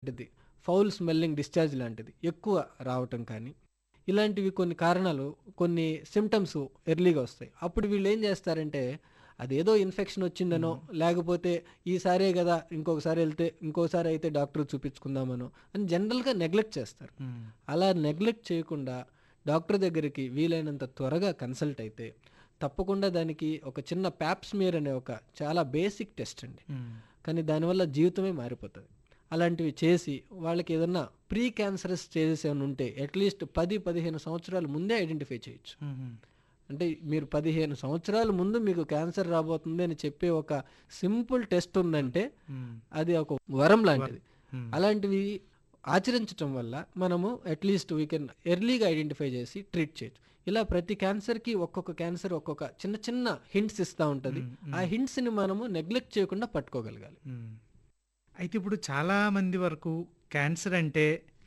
లాంటిది foul smelling discharge లాంటిది ఎక్కువ రావటం కానీ ఇలాంటివి కొన్ని కారణాలు కొన్ని సిమ్టమ్స్ ఎర్లీగా వస్తాయి అప్పుడు వీళ్ళు ఏం చేస్తారంటే అదేదో ఇన్ఫెక్షన్ వచ్చిందనో లేకపోతే ఈసారే కదా ఇంకొకసారి వెళ్తే ఇంకోసారి అయితే డాక్టర్ చూపించుకుందామనో అని జనరల్గా నెగ్లెక్ట్ చేస్తారు ఉమ్, అలా నెగ్లెక్ట్ చేయకుండా డాక్టర్ దగ్గరికి వీలైనంత త్వరగా కన్సల్ట్ అయితే తప్పకుండా దానికి ఒక చిన్న ప్యాప్స్మియర్ అనే ఒక చాలా బేసిక్ టెస్ట్ అండి ఉమ్, కానీ దానివల్ల జీవితమే మారిపోతుంది అలాంటివి చేసి వాళ్ళకి ఏదన్నా ప్రీ క్యాన్సరస్ స్టేజెస్ ఏమైనా ఉంటే అట్లీస్ట్ పది పదిహేను సంవత్సరాల ముందే ఐడెంటిఫై చేయొచ్చు ఉమ్, అంటే మీరు పదిహేను సంవత్సరాల ముందు మీకు క్యాన్సర్ రాబోతుంది అని చెప్పే ఒక సింపుల్ టెస్ట్ ఉందంటే ఉమ్, అది ఒక వరం లాంటిది ఉమ్, అలాంటివి ఆచరించటం వల్ల మనము అట్లీస్ట్ వీ కెన్ ఎర్లీగా ఐడెంటిఫై చేసి ట్రీట్ చేయొచ్చు ఇలా ప్రతి క్యాన్సర్కి ఒక్కొక్క క్యాన్సర్ ఒక్కొక్క చిన్న చిన్న హింట్స్ ఇస్తూ ఉంటుంది మ్మ్, ఆ హింట్స్ని మనము నెగ్లెక్ట్ చేయకుండా పట్టుకోగలగాలి ఉమ్. అయితే ఇప్పుడు చాలా మంది వరకు క్యాన్సర్ అంటే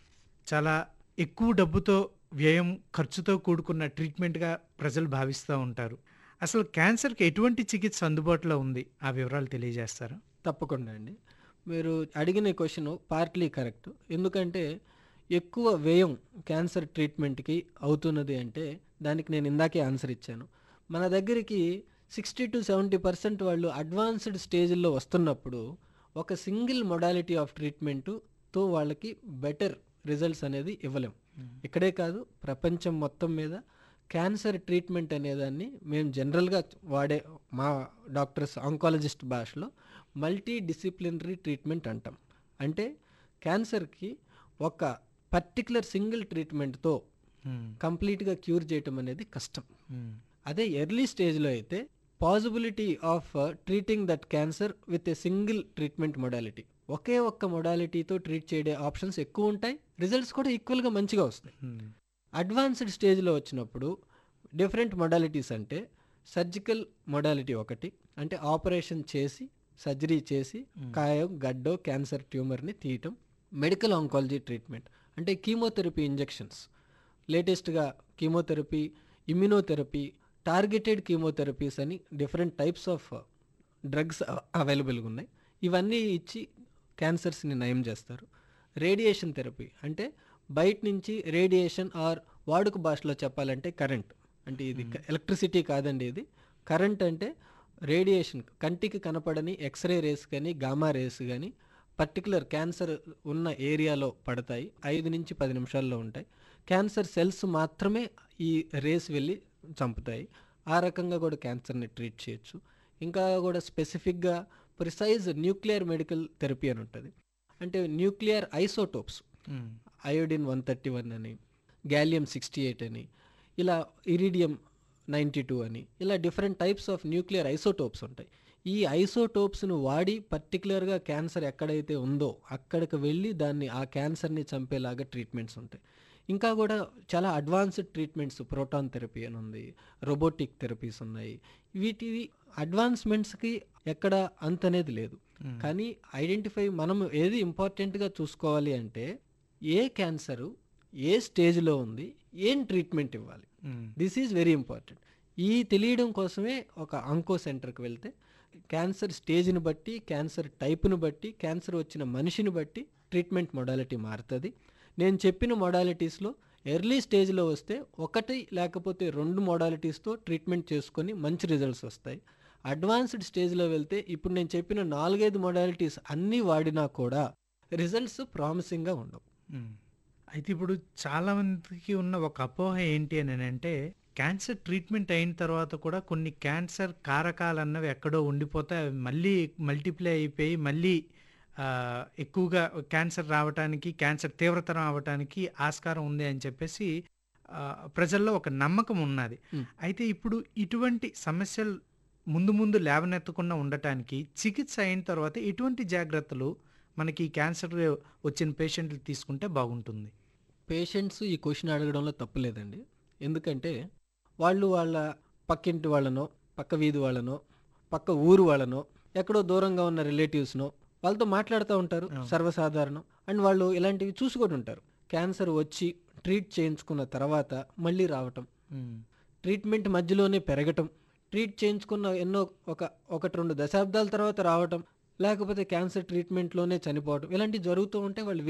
చాలా ఎక్కువ డబ్బుతో వ్యయం ఖర్చుతో కూడుకున్న ట్రీట్మెంట్గా ప్రజలు భావిస్తూ ఉంటారు అసలు క్యాన్సర్కి ఎటువంటి చికిత్స అందుబాటులో ఉంది ఆ వివరాలు తెలియజేస్తారా తప్పకుండా అండి మీరు అడిగిన క్వశ్చన్ పార్ట్లీ కరెక్ట్ ఎందుకంటే ఎక్కువ వ్యయం క్యాన్సర్ ట్రీట్మెంట్కి అవుతున్నది అంటే దానికి నేను ఇందాకే ఆన్సర్ ఇచ్చాను మన దగ్గరికి సిక్స్టీ టు సెవెంటీ పర్సెంట్ వాళ్ళు అడ్వాన్స్డ్ స్టేజ్లో వస్తున్నప్పుడు ఒక సింగిల్ మొడాలిటీ ఆఫ్ ట్రీట్మెంటుతో వాళ్ళకి బెటర్ రిజల్ట్స్ అనేది ఇవ్వలేం ఇక్కడే కాదు ప్రపంచం మొత్తం మీద క్యాన్సర్ ట్రీట్మెంట్ అనేదాన్ని మేము జనరల్గా వాడే మా డాక్టర్స్ ఆంకాలజిస్ట్ భాషలో మల్టీ డిసిప్లినరీ ట్రీట్మెంట్ అంటాం అంటే క్యాన్సర్కి ఒక పర్టికులర్ సింగిల్ ట్రీట్మెంట్తో ఉమ్, కంప్లీట్గా క్యూర్ చేయటం అనేది కష్టం ఉమ్, అదే ఎర్లీ స్టేజ్లో అయితే possibility of treating that cancer with a single treatment modality ఒకే ఒక్క మొడాలిటీతో ట్రీట్ చేయడే ఆప్షన్స్ ఎక్కువ ఉంటాయి రిజల్ట్స్ కూడా ఈక్వల్గా మంచిగా వస్తాయి ఉమ్, అడ్వాన్స్డ్ స్టేజ్లో వచ్చినప్పుడు డిఫరెంట్ మొడాలిటీస్ అంటే సర్జికల్ మొడాలిటీ ఒకటి అంటే ఆపరేషన్ చేసి సర్జరీ చేసి కాయం గడ్డో క్యాన్సర్ ట్యూమర్ని తీయటం మెడికల్ ఆంకాలజీ ట్రీట్మెంట్ అంటే కీమోథెరపీ ఇంజెక్షన్స్ లేటెస్ట్గా కీమోథెరపీ ఇమ్యునోథెరపీ టార్గెటెడ్ కీమోథెరపీస్ అని డిఫరెంట్ టైప్స్ ఆఫ్ డ్రగ్స్ అవైలబుల్గా ఉన్నాయి ఇవన్నీ ఇచ్చి క్యాన్సర్స్ని నయం చేస్తారు రేడియేషన్ థెరపీ అంటే బయట నుంచి రేడియేషన్ ఆర్ వాడుక భాషలో చెప్పాలంటే కరెంట్ అంటే ఇది ఎలక్ట్రిసిటీ కాదండి ఇది కరెంట్ అంటే రేడియేషన్ కంటికి కనపడని ఎక్స్రే రేస్ కానీ గామా రేస్ కానీ పర్టికులర్ క్యాన్సర్ ఉన్న ఏరియాలో పడతాయి ఐదు నుంచి పది నిమిషాల్లో ఉంటాయి క్యాన్సర్ సెల్స్ మాత్రమే ఈ రేస్ వెళ్ళి చంపుతాయి ఆ రకంగా కూడా క్యాన్సర్ని ట్రీట్ చేయొచ్చు ఇంకా కూడా స్పెసిఫిక్గా ప్రిసైజ్ న్యూక్లియర్ మెడికల్ థెరపీ అని ఉంటుంది అంటే nuclear isotopes um, iodine one thirty one అని గ్యాలియం సిక్స్టీ ఎయిట్ అని ఇలా ఇరిడియం నైంటీ టూ అని ఇలా different types of nuclear isotopes ఉంటాయి ఈ ఐసోటోప్స్ను వాడి పర్టికులర్గా క్యాన్సర్ ఎక్కడైతే ఉందో అక్కడికి వెళ్ళి దాన్ని ఆ క్యాన్సర్ని చంపేలాగా ట్రీట్మెంట్స్ ఉంటాయి ఇంకా కూడా చాలా అడ్వాన్స్డ్ ట్రీట్మెంట్స్ ప్రోటాన్ థెరపీ అని ఉంది రోబోటిక్ థెరపీస్ ఉన్నాయి వీటి అడ్వాన్స్మెంట్స్కి ఎక్కడ అంత అనేది లేదు ఉమ్, కానీ ఐడెంటిఫై మనం ఏది ఇంపార్టెంట్గా చూసుకోవాలి అంటే ఏ క్యాన్సరు ఏ స్టేజ్లో ఉంది ఏం ట్రీట్మెంట్ ఇవ్వాలి um, this is very important ఈ తెలియడం కోసమే ఒక అంకో సెంటర్కి వెళ్తే క్యాన్సర్ స్టేజ్ని బట్టి క్యాన్సర్ టైప్ను బట్టి క్యాన్సర్ వచ్చిన మనిషిని బట్టి ట్రీట్మెంట్ మొడాలిటీ మారుతుంది నేను చెప్పిన మొడాలిటీస్లో ఎర్లీ స్టేజ్లో వస్తే ఒకటి లేకపోతే రెండు మొడాలిటీస్తో ట్రీట్మెంట్ చేసుకొని మంచి రిజల్ట్స్ వస్తాయి అడ్వాన్స్డ్ స్టేజ్లో వెళ్తే ఇప్పుడు నేను చెప్పిన నాలుగైదు మొడాలిటీస్ అన్నీ వాడినా కూడా రిజల్ట్స్ ప్రామిసింగ్గా ఉండవు ఉమ్. అయితే ఇప్పుడు చాలా మందికి ఉన్న ఒక అపోహ ఏంటి అని అంటే క్యాన్సర్ ట్రీట్మెంట్ అయిన తర్వాత కూడా కొన్ని క్యాన్సర్ కారకాలు అన్నవి ఎక్కడో ఉండిపోతే అవి మళ్ళీ మల్టిప్లై అయిపోయి మళ్ళీ ఆ, ఎక్కువగా క్యాన్సర్ రావటానికి క్యాన్సర్ తీవ్రతరం అవటానికి ఆస్కారం ఉంది అని చెప్పేసి ఆ, ప్రజల్లో ఒక నమ్మకం ఉన్నది Hmm. అయితే ఇప్పుడు ఇటువంటి సమస్యలు ముందు ముందు లేవనెత్తకుండా ఉండటానికి చికిత్స అయిన తర్వాత ఎటువంటి జాగ్రత్తలు మనకి ఈ క్యాన్సర్ వచ్చిన పేషెంట్లు తీసుకుంటే బాగుంటుంది పేషెంట్స్ ఈ క్వశ్చన్ అడగడంలో తప్పు లేదండి ఎందుకంటే వాళ్ళు వాళ్ళ పక్కింటి వాళ్ళనో పక్క వీధి వాళ్ళనో పక్క ఊరు వాళ్ళనో ఎక్కడో దూరంగా ఉన్న రిలేటివ్స్నో వాళ్ళతో మాట్లాడుతూ ఉంటారు అవును. సర్వసాధారణం అండ్ వాళ్ళు ఇలాంటివి చూసుకొని ఉంటారు క్యాన్సర్ వచ్చి ట్రీట్ చేయించుకున్న తర్వాత మళ్ళీ రావటం ట్రీట్మెంట్ మధ్యలోనే పెరగటం ట్రీట్ చేయించుకున్న ఎన్నో ఒక ఒకటి రెండు దశాబ్దాల తర్వాత రావటం లేకపోతే క్యాన్సర్ ట్రీట్మెంట్లోనే చనిపోవడం ఇలాంటివి జరుగుతూ ఉంటే వాళ్ళు